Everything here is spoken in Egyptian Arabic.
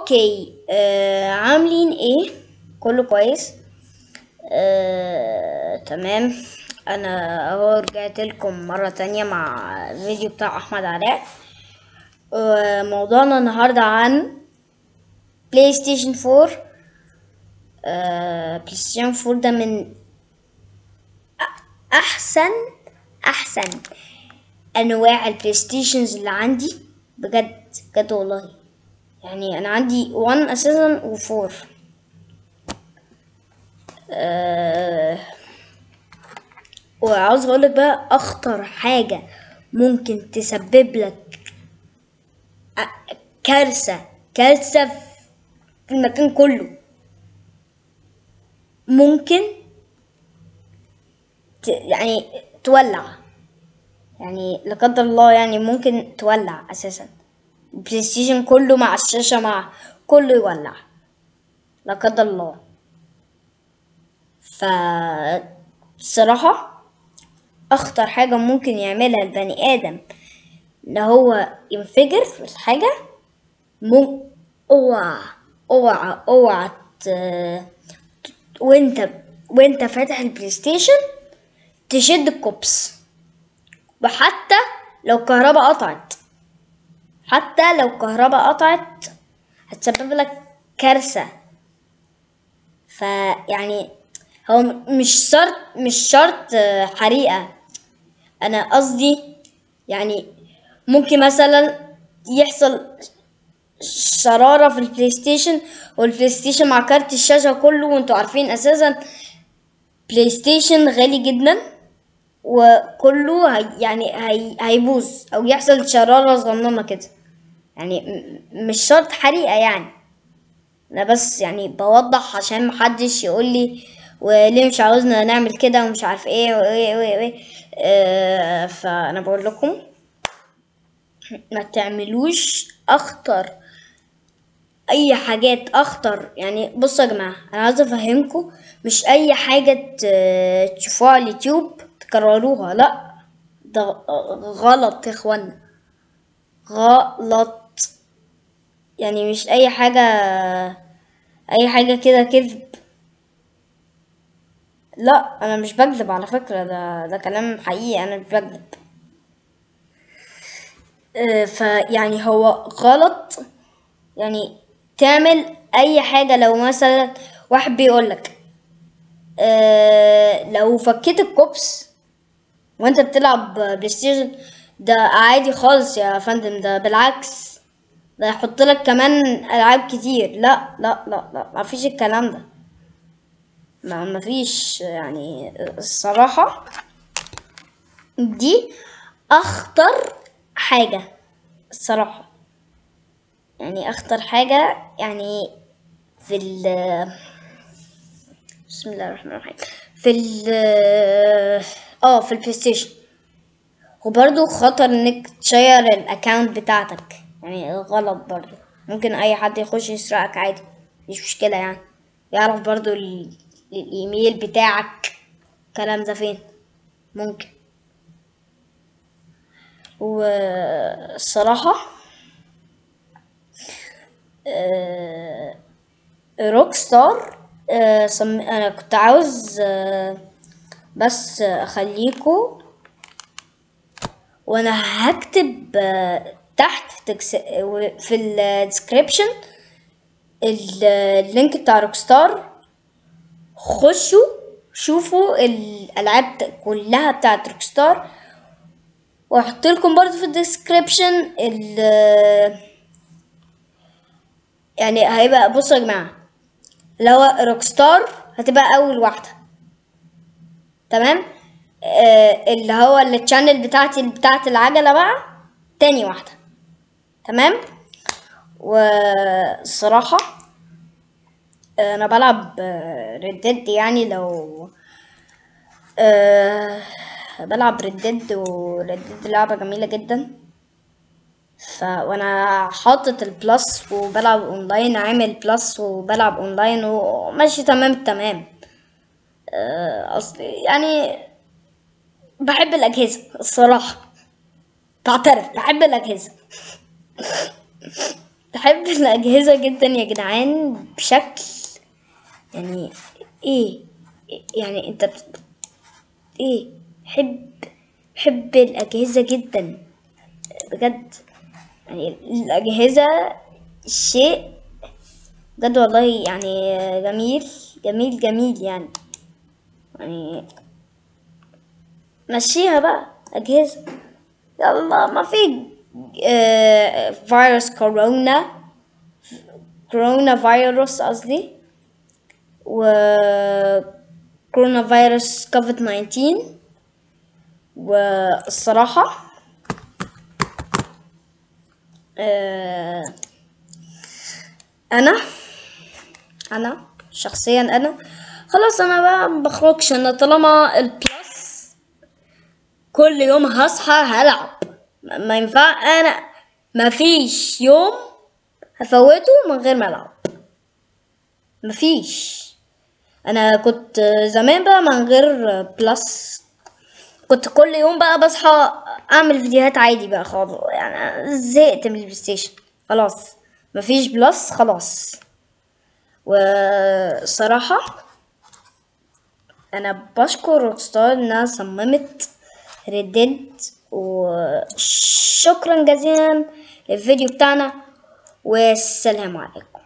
اوكي آه عاملين ايه كله كويس آه تمام انا اهو رجعت لكم مرة تانية مع الفيديو بتاع احمد علاء وموضوعنا النهاردة عن بلاي ستيشن 4 آه بلاي ستيشن 4 ده من أ- احسن احسن انواع البلاي ستيشنز اللي عندي بجد بجد والله يعني انا عندي 1 اساسا و4 أه وعاوز اقولك بقى اخطر حاجة ممكن تسبب لك أ- كارثة كارثة في المكان كله ممكن ت... يعني تولع يعني لا قدر الله يعني ممكن تولع اساسا البلاي ستيشن كله مع الشاشة مع كله يولع لا قدر الله ف الصراحة اخطر حاجة ممكن يعملها البني ادم ان هو ينفجر في الحاجة مم... اوعى اوعى اوعى ت... وانت وانت فاتح البلاي ستيشن تشد الكوبس وحتى لو الكهرباء قطعت حتى لو الكهرباء قطعت هتسبب لك كارثة فيعني هو م- مش شرط مش شرط آه، حريقة انا قصدي يعني ممكن مثلا يحصل شرارة في البلاي ستيشن والبلاي ستيشن مع كارت الشاشة كله وانتوا عارفين اساسا بلاي ستيشن غالي جدا وكله هي يعني هي هيبوظ او يحصل شرارة صغننة كده يعني م- مش شرط حريقة يعني انا بس يعني بوضح عشان محدش يقول لي وليه مش عاوزنا نعمل كده ومش عارف ايه وايه وايه وايه آه فانا بقول لكم ما تعملوش اخطر اي حاجات اخطر يعني بصوا يا جماعه انا عايزه افهمكم مش اي حاجه ت- تشوفوها على اليوتيوب تكرروها لا ده غلط يا اخوانا غلط يعني مش اي حاجه اي حاجه كده كذب لا انا مش بكذب على فكره ده ده كلام حقيقي انا مش بكذب آه، فيعني هو غلط يعني تعمل اي حاجة لو مثلا واحد بيقولك اه لو فكيت الكوبس وانت بتلعب بلاي ستيشن ده عادي خالص يا فندم ده بالعكس ده يحط لك كمان العاب كتير لا لا لا لا ما فيش الكلام ده ما ما فيش يعني الصراحة دي اخطر حاجة الصراحة يعني اخطر حاجة يعني في ال بسم الله الرحمن الرحيم في ال اه في البلاي ستيشن وبرضه خطر انك تشير الاكونت بتاعتك يعني غلط برضه ممكن اي حد يخش يسرقك عادي مش مشكلة يعني يعرف برضه ال- الايميل بتاعك الكلام ده فين ممكن والصراحة روك ستار آه، صم... انا كنت عاوز آه، بس اخليكو وانا هكتب آه، تحت في تكس... في الديسكريبشن اللينك بتاع روك ستار خشوا شوفوا الالعاب كلها بتاعت روك ستار واحط لكم برضو في الديسكريبشن ال يعني هيبقى بصوا يا جماعه اللي هو روك ستار هتبقى اول واحده تمام آه اللي هو التشانل بتاعتي بتاعت العجله بقى تاني واحده تمام والصراحه آه، انا بلعب ريد يعني لو أه بلعب ريد وريد لعبة جميلة جدا ف وانا حاطط البلس وبلعب اونلاين عامل بلس وبلعب اونلاين وماشي تمام التمام أه اصل يعني بحب الاجهزة الصراحة بعترف بحب الاجهزة بحب الأجهزة جدا يا جدعان بشكل يعني ايه يعني انت بت- ايه بحب بحب الأجهزة جدا بجد يعني الأجهزة شيء بجد والله يعني جميل جميل جميل يعني يعني مشيها بقى أجهزة يلا ما في آه، فيروس كورونا كورونا فيروس قصدي و كورونا فيروس كوفيد 19 والصراحة آه، أنا أنا شخصيا أنا خلاص أنا بقى مبخرجش أنا طالما البلس كل يوم هصحى هلعب ما ما ينفع انا ما فيش يوم هفوته من غير ما العب ما فيش انا كنت زمان بقى من غير بلس كنت كل يوم بقى بصحى اعمل فيديوهات عادي بقى خالص يعني زهقت من البلاي ستيشن خلاص مفيش بلس خلاص وصراحة انا بشكر روكستار انها صممت ردد وشكرا جزيلا للفيديو بتاعنا والسلام عليكم